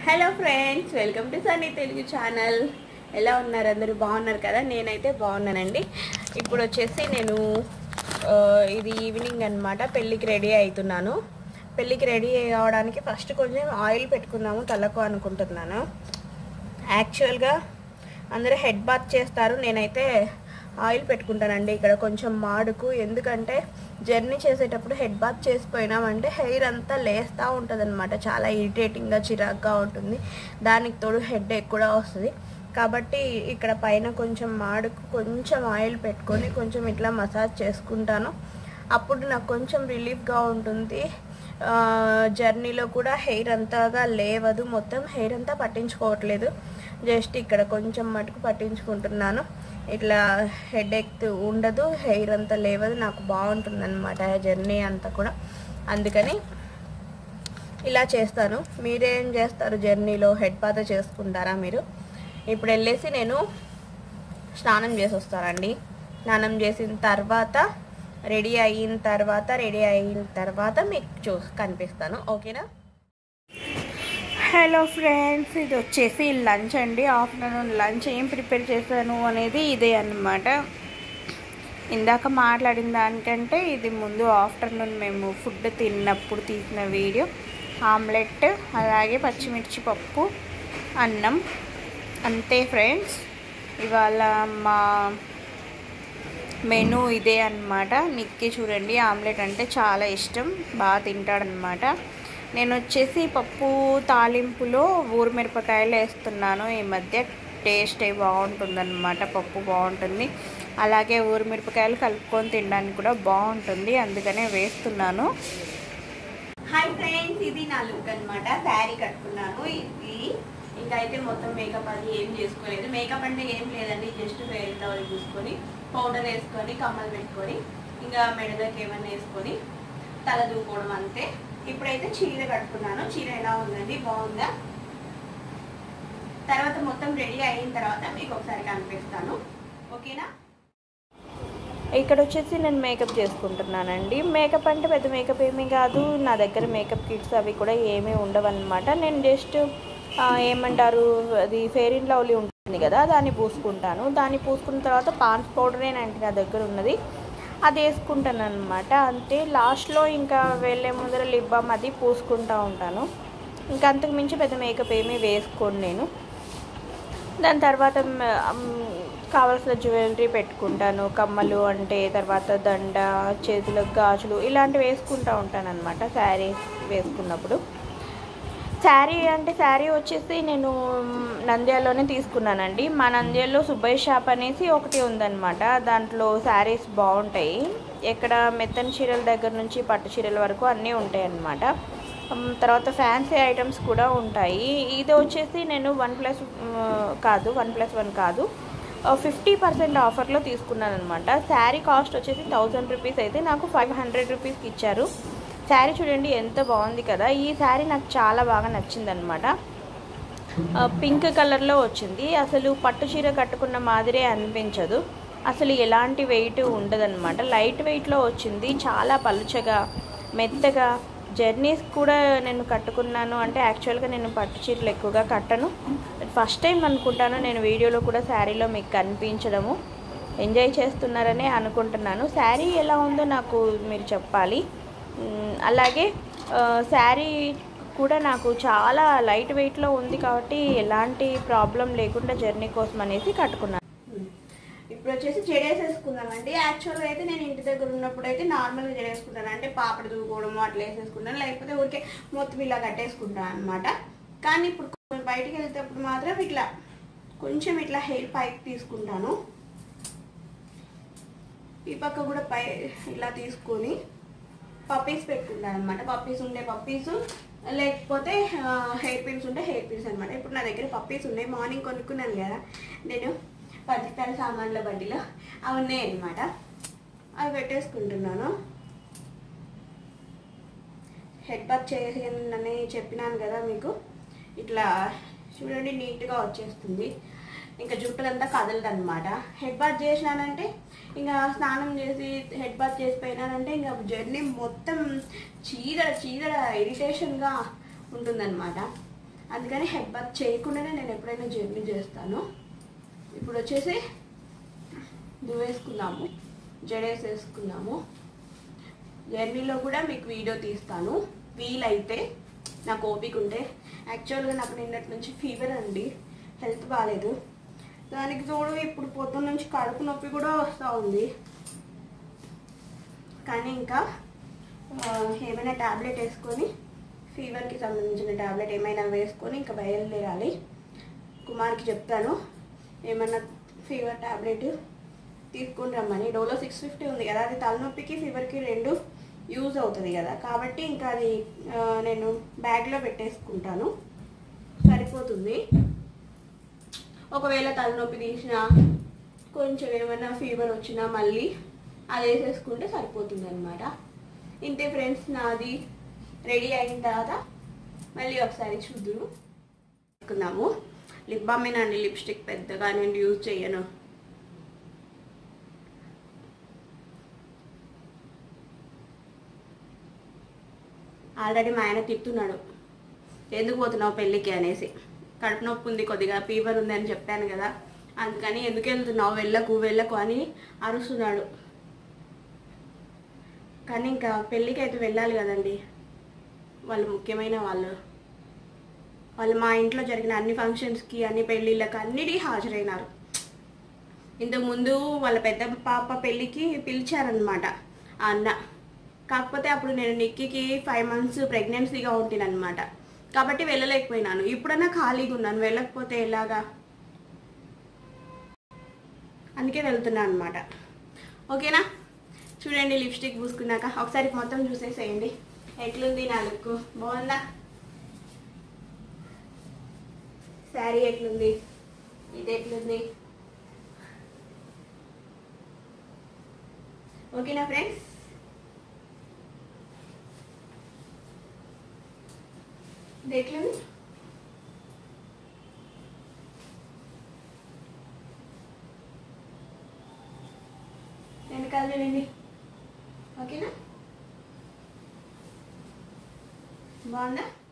hello friends welcome to Sunny Telugu channel ఎలా ఉన్నారు అందరూ బాగున్నారు కదా నేనైతే బాగున్నానండి ఇప్పుడు వచ్చేసి నేను ఆ, ఇది ఈవినింగ్ అన్నమాట పెళ్ళికి రెడీ అవుతున్నాను పెళ్ళికి రెడీ కావడానికి ఫస్ట్ కొంచెం ఆయిల్ పెట్టుకుందాము తలకు అనుకుంటున్నాను యాక్చువల్గా అందరూ హెడ్ బాత్ చేస్తారు నేనైతే ఆయిల్ పెట్టుకుంటానండి ఇక్కడ కొంచెం మాడుకు ఎందుకంటే జర్నీ చేసేటప్పుడు హెడ్ బాత్ చేసిపోయినామంటే హెయిర్ అంతా లేస్తూ ఉంటుంది అనమాట చాలా ఇరిటేటింగ్గా చిరాగ్గా ఉంటుంది దానికి తోడు హెడ్ కూడా వస్తుంది కాబట్టి ఇక్కడ పైన కొంచెం మాడుకు కొంచెం ఆయిల్ పెట్టుకొని కొంచెం ఇట్లా మసాజ్ చేసుకుంటాను అప్పుడు నాకు కొంచెం రిలీఫ్గా ఉంటుంది ఆ, జర్నీలో కూడా హెయిర్ అంతగా లేవదు మొత్తం హెయిర్ అంతా పట్టించుకోవట్లేదు జస్ట్ ఇక్కడ కొంచెం మటుకు పట్టించుకుంటున్నాను ఇట్లా హెడ్ ఎక్ ఉండదు హెయిర్ అంతా లేవదు నాకు బాగుంటుంది అనమాట జర్నీ అంతా కూడా అందుకని ఇలా చేస్తాను మీరేం చేస్తారు జర్నీలో హెడ్ బాత్ చేసుకుంటారా మీరు ఇప్పుడు వెళ్ళేసి నేను స్నానం చేసి వస్తానండి స్నానం చేసిన తర్వాత రెడీ అయిన తర్వాత రెడీ అయిన తర్వాత మీకు చూ కనిపిస్తాను ఓకేనా హలో ఫ్రెండ్స్ ఇది వచ్చేసి లంచ్ అండి ఆఫ్టర్నూన్ లంచ్ ఏం ప్రిపేర్ చేశాను అనేది ఇదే అన్నమాట ఇందాక మాట్లాడిన దానికంటే ఇది ముందు ఆఫ్టర్నూన్ మేము ఫుడ్ తిన్నప్పుడు తీసిన వీడియో ఆమ్లెట్ అలాగే పచ్చిమిర్చి పప్పు అన్నం అంతే ఫ్రెండ్స్ ఇవాళ మా మెనూ ఇదే అన్నమాట నిక్కి చూడండి ఆమ్లెట్ అంటే చాలా ఇష్టం బాగా తింటాడనమాట నేను వచ్చేసి పప్పు తాలింపులో ఊరు మిరపకాయలు వేస్తున్నాను ఈ మధ్య టేస్ట్ అయి బాగుంటుందన్నమాట పప్పు బాగుంటుంది అలాగే ఊరు మిరపకాయలు కలుపుకొని తినడానికి కూడా బాగుంటుంది అందుకనే వేస్తున్నాను హాయ్ ఫ్రెండ్స్ ఇది నా లుక్ అనమాట శారీ కట్టుకున్నాను ఇది ఇంకా అయితే మొత్తం మేకప్ అది ఏం చేసుకోలేదు మేకప్ అంటే ఏం లేదండి జస్ట్ ఫెయిర్ టవల్ చూసుకొని పౌడర్ వేసుకొని కమ్మలు పెట్టుకొని ఇంకా మెడలకి ఏమైనా వేసుకొని తల దూకోవడం అంతే ఇప్పుడైతే చీర కట్టుకున్నాను చీర ఎలా ఉందండి బాగుందా తర్వాత మొత్తం రెడీ అయిన తర్వాత మీకు ఒకసారి కనిపిస్తాను ఓకేనా ఇక్కడ వచ్చేసి నేను మేకప్ చేసుకుంటున్నానండి మేకప్ అంటే పెద్ద మేకప్ ఏమీ కాదు నా దగ్గర మేకప్ కిట్స్ అవి కూడా ఏమీ ఉండవన్నమాట నేను జస్ట్ ఏమంటారు అది ఫెయిర్ ఇన్ లవ్లీ ఉంటుంది కదా దాన్ని పూసుకుంటాను దాన్ని పూసుకున్న తర్వాత పాన్స్ పౌడరేనండి నా దగ్గర ఉన్నది అది వేసుకుంటాను అనమాట అంతే లాస్ట్లో ఇంకా వెళ్ళే ముందర లిప్ బామ్ అది పూసుకుంటూ ఉంటాను ఇంకా అంతకు మించి పెద్ద మేకప్ ఏమీ వేసుకోను నేను దాని తర్వాత మ్, మ్, కావలసిన జ్యువెలరీ పెట్టుకుంటాను కమ్మలు అంటే తర్వాత దండ చేతులకు గాజులు ఇలాంటివి వేసుకుంటూ ఉంటాను అనమాట శారీ వేసుకున్నప్పుడు శారీ అంటే శారీ వచ్చేసి నేను మ్, నంద్యాలలోనే తీసుకున్నానండి మా నంద్యాలలో సుబ్బయ్య షాప్ అనేసి ఒకటి ఉందన్నమాట దాంట్లో శారీస్ బాగుంటాయి ఎక్కడ మెత్తని చీరల దగ్గర నుంచి పట్టు చీరల వరకు అన్నీ ఉంటాయి అన్నమాట మ్, తర్వాత ఫ్యాన్సీ ఐటమ్స్ కూడా ఉంటాయి ఇది వచ్చేసి నేను వన్ ప్లస్ కాదు వన్ ప్లస్ వన్ కాదు ఫిఫ్టీ పర్సెంట్ ఆఫర్లో తీసుకున్నాను అనమాట శారీ కాస్ట్ వచ్చేసి థౌజండ్ రూపీస్ అయితే నాకు ఫైవ్ హండ్రెడ్ రూపీస్కి ఇచ్చారు శారీ చూడండి ఎంత బాగుంది కదా ఈ శారీ నాకు చాలా బాగా నచ్చిందనమాట పింక్ కలర్లో వచ్చింది అసలు పట్టు చీర కట్టుకున్న మాదిరే అనిపించదు అసలు ఎలాంటి వెయిట్ ఉండదన్నమాట లైట్ వెయిట్లో వచ్చింది చాలా పలుచగా మెత్తగా జర్నీస్ కూడా నేను కట్టుకున్నాను అంటే యాక్చువల్గా నేను పట్టు చీరలు ఎక్కువగా కట్టను ఫస్ట్ టైం అనుకుంటాను నేను వీడియోలో కూడా శారీలో మీకు కనిపించడము ఎంజాయ్ చేస్తున్నారనే అనుకుంటున్నాను శారీ ఎలా ఉందో నాకు మీరు చెప్పాలి మ్, అలాగే ఆ, శారీ కూడా నాకు చాలా లైట్ వెయిట్లో ఉంది కాబట్టి ఎలాంటి ప్రాబ్లం లేకుండా జర్నీ కోసం అనేసి కట్టుకున్నాను ఇప్పుడు వచ్చేసి జడేసేసుకుందామండి యాక్చువల్గా అయితే నేను ఇంటి దగ్గర ఉన్నప్పుడు అయితే నార్మల్గా జడేసుకుంటాను అంటే పాపడి దూకోవడము అట్లా వేసేసుకుంటాను లేకపోతే ఊరికే మొత్తం ఇలా కట్టేసుకుంటాను అనమాట కానీ ఇప్పుడు కొంచెం బయటికి వెళ్తేప్పుడు మాత్రం ఇట్లా కొంచెం ఇట్లా హెయిర్ పైకి తీసుకుంటాను ఈ పక్క కూడా పై ఇలా తీసుకొని పప్పీస్ పెట్టుకుంటాను అనమాట పప్పీస్ ఉండే పప్పీస్ లేకపోతే హెయిర్ పిన్స్ ఉంటే హెయిర్ పిన్స్ అనమాట ఇప్పుడు నా దగ్గర పప్పీస్ ఉన్నాయి మార్నింగ్ కొనుక్కున్నాను కదా నేను పది రూపాయల సామాన్ల బడ్డీలో అవి ఉన్నాయి అనమాట అవి పెట్టేసుకుంటున్నాను హెడ్ బాత్ చేసేయనని చెప్పినాను కదా మీకు ఇట్లా చూడండి నీట్గా వచ్చేస్తుంది ఇంకా జుట్టులంతా కదలదు అనమాట హెడ్ బాత్ చేసినానంటే ఇంకా స్నానం చేసి హెడ్ బాత్ చేసిపోయినానంటే ఇంకా జర్నీ మొత్తం చీదడ చీదడ ఇరిటేషన్గా ఉంటుందన్నమాట అందుకని హెడ్ బాత్ చేయకుండానే నేను ఎప్పుడైనా జర్నీ చేస్తాను ఇప్పుడు వచ్చేసి దువ్వేసుకున్నాము జడేసేసుకున్నాము జర్నీలో కూడా మీకు వీడియో తీస్తాను వీలైతే నాకు ఓపిక ఉంటే యాక్చువల్గా నాకు నిన్నటి నుంచి ఫీవర్ అండి హెల్త్ బాగాలేదు దానికి తోడు ఇప్పుడు పొద్దున్న నుంచి కడుపు నొప్పి కూడా వస్తూ ఉంది కానీ ఇంకా ఆ, ఏమైనా ట్యాబ్లెట్ వేసుకొని ఫీవర్కి సంబంధించిన ట్యాబ్లెట్ ఏమైనా వేసుకొని ఇంకా బయలుదేరాలి కుమార్కి చెప్తాను ఏమన్నా ఫీవర్ ట్యాబ్లెట్ తీసుకుని రమ్మని డోలో సిక్స్ ఫిఫ్టీ ఉంది కదా అది తలనొప్పికి ఫీవర్కి రెండు యూజ్ అవుతుంది కదా కాబట్టి ఇంకా అది ఆ, నేను బ్యాగ్లో పెట్టేసుకుంటాను సరిపోతుంది ఒకవేళ తలనొప్పి తీసినా కొంచెం ఏమైనా ఫీవర్ వచ్చినా మళ్ళీ అది వేసేసుకుంటే సరిపోతుంది అనమాట ఇంతే ఫ్రెండ్స్ నాది రెడీ అయిన తర్వాత మళ్ళీ ఒకసారి చూద్దురు పెట్టుకుందాము లిప్ బామేనండి లిప్స్టిక్ పెద్దగా నేను యూజ్ చేయను ఆల్రెడీ మా ఆయన తిట్టున్నాడు ఎందుకు పోతున్నావు పెళ్ళికి అనేసి కడుపు నొప్పి ఉంది కొద్దిగా ఫీవర్ ఉంది అని చెప్పాను కదా అందుకని ఎందుకు వెళ్తున్నావు వెళ్ళకు వెళ్ళకు అని అరుస్తున్నాడు కానీ ఇంకా పెళ్ళికి అయితే వెళ్ళాలి కదండి వాళ్ళు ముఖ్యమైన వాళ్ళు వాళ్ళు మా ఇంట్లో జరిగిన అన్ని ఫంక్షన్స్కి అన్ని పెళ్ళిళ్ళకి అన్నిటికీ హాజరైనారు ఇంతకుముందు వాళ్ళ పెద్ద పాప పెళ్ళికి పిలిచారనమాట ఆ అన్న కాకపోతే అప్పుడు నేను నిక్కికి ఫైవ్ మంత్స్ ప్రెగ్నెన్సీగా ఉంటినమాట కాబట్టి వెళ్ళలేకపోయినాను ఇప్పుడన్నా ఖాళీగా ఉన్నాను వెళ్ళకపోతే ఎలాగా అందుకే వెళ్తున్నాను అనమాట ఓకేనా చూడండి లిప్స్టిక్ పూసుకున్నాక ఒకసారి మొత్తం చూసేసేయండి ఎట్లుంది నా లుక్ బాగుందా శారీ ఎట్లుంది ఇది ఎట్లుంది ఓకేనా ఫ్రెండ్స్ ఇది ఎట్లుంది వెనకాల చూడండి ఓకేనా బాగుందా